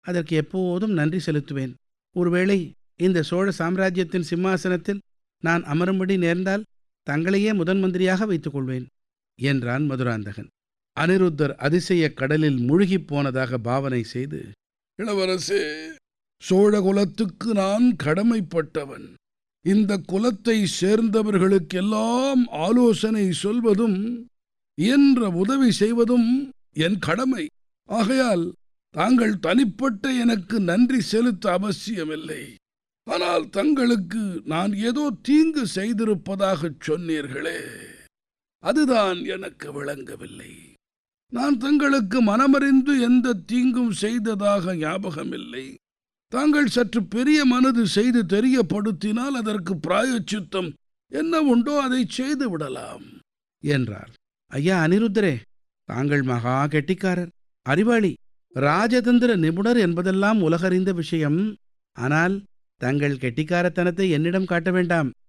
அதற்கு எப்போதும் நன்றி செலுத்துவேன் ஒருவேளை இந்த சோழ சாம்ராஜ்யத்தின் சிம்மாசனத்தில் நான் அமரும்படி நேர்ந்தால் தங்களையே முதன் மந்திரியாக வைத்துக் கொள்வேன் என்றான் மதுராந்தகன் அனிருத்தர் அதிசயக் கடலில் முழுகிப் போனதாக பாவனை செய்து இளவரசே சோழ குலத்துக்கு நான் கடமைப்பட்டவன் இந்த குலத்தை சேர்ந்தவர்களுக்கெல்லாம் ஆலோசனை சொல்வதும் இயன்ற உதவி செய்வதும் என் கடமை ஆகையால் தாங்கள் தனிப்பட்ட எனக்கு நன்றி செலுத்த அவசியமில்லை ஆனால் தங்களுக்கு நான் ஏதோ தீங்கு செய்திருப்பதாகச் சொன்னீர்களே அதுதான் எனக்கு விளங்கவில்லை நான் தங்களுக்கு மனமறிந்து எந்த தீங்கும் செய்ததாக ஞாபகமில்லை தாங்கள் சற்று பெரிய மனது செய்து தெரியப்படுத்தினால் அதற்கு பிராயச்சித்தம் என்ன உண்டோ அதை செய்து விடலாம் என்றார் ஐயா அனிருத்தரே தாங்கள் மகா கெட்டிக்காரர் அறிவாளி ராஜதந்திர நிபுணர் என்பதெல்லாம் உலகறிந்த விஷயம் ஆனால் தங்கள் கெட்டிக்காரத்தனத்தை என்னிடம் காட்ட வேண்டாம்